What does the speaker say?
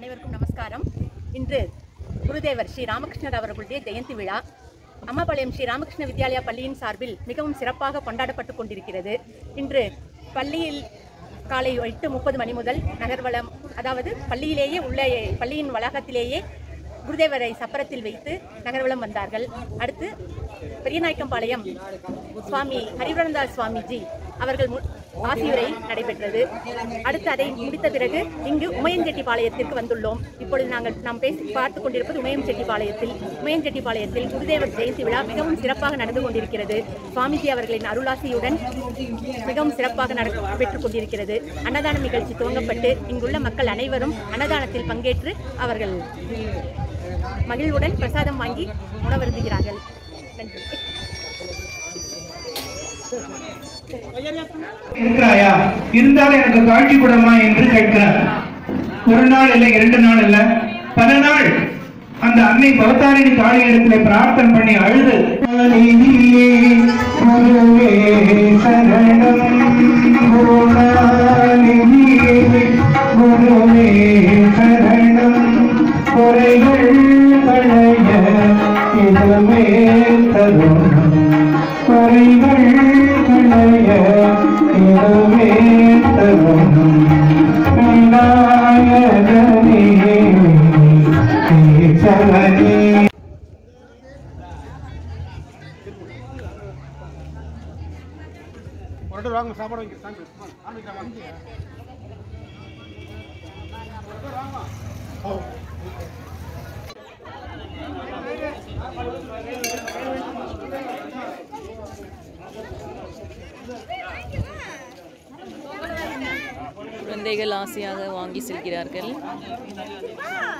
அனைவருக்கும் நமஸ்காரம் இன்று குருதேவர் ஸ்ரீ ராமகிருஷ்ணர் அவர்களுடைய ஜெயந்தி விழா அம்மாபாளையம் ஸ்ரீ ராமகிருஷ்ண வித்யாலயா பள்ளியின் சார்பில் மிகவும் சிறப்பாக கொண்டாடப்பட்டு கொண்டிருக்கிறது இன்று பள்ளியில் காலை எட்டு முப்பது மணி முதல் நகர்வலம் அதாவது பள்ளியிலேயே உள்ள பள்ளியின் வளாகத்திலேயே குருதேவரை சப்பரத்தில் வைத்து நகர்வலம் வந்தார்கள் அடுத்து பெரியநாயக்கம்பாளையம் சுவாமி ஹரிவரந்தாஸ் சுவாமிஜி அவர்கள் மு- ஆசியுரை நடைபெற்றது அடுத்து அதை முடித்த பிறகு இங்கு உமையஞ்செட்டிப்பாளையத்திற்கு வந்துள்ளோம் இப்பொழுது நாங்கள் நாம் பேசி பார்த்துக் கொண்டிருப்பது உமையஞ்செட்டிப்பாளையத்தில் உமையஞ்செட்டிப்பாளையத்தில் குருதேவர் ஜெயந்தி விழா மிகவும் சிறப்பாக நடந்து கொண்டிருக்கிறது சுவாமிஜி அவர்களின் அருளாசியுடன் மிகவும் சிறப்பாக நடைபெற்றுக் கொண்டிருக்கிறது அன்னதான நிகழ்ச்சி துவங்கப்பட்டு இங்குள்ள மக்கள் அனைவரும் அன்னதானத்தில் பங்கேற்று அவர்கள் மகிழ்வுடன் பிரசாதம் வாங்கி உணவருந்துகிறார்கள் நன்றி இருக்கிறாயா இருந்தால் எனக்கு காட்சி கொடுமா என்று கேட்கிறார் ஒரு நாள் இல்லை இரண்டு நாள் இல்ல பல நாள் அந்த அன்னை பவதாரிணி காளியிடத்திலே பிரார்த்தனை பண்ணி அழுது "ஆதியே, குருவே சரணம் குருநாதியே, குருவே சரணம் குறைகள் களைய இதுவே தருணம் குறைகள் களைய இதுவே தருணம் விநாயகனே ஈசவனே ஒரு இடத்துல வாங்க சாப்பாடு வைக்க சாமி ஆரம்பிக்கலாம் வாங்க குழந்தைகள் ஆசையாக வாங்கி செல்கிறார்கள்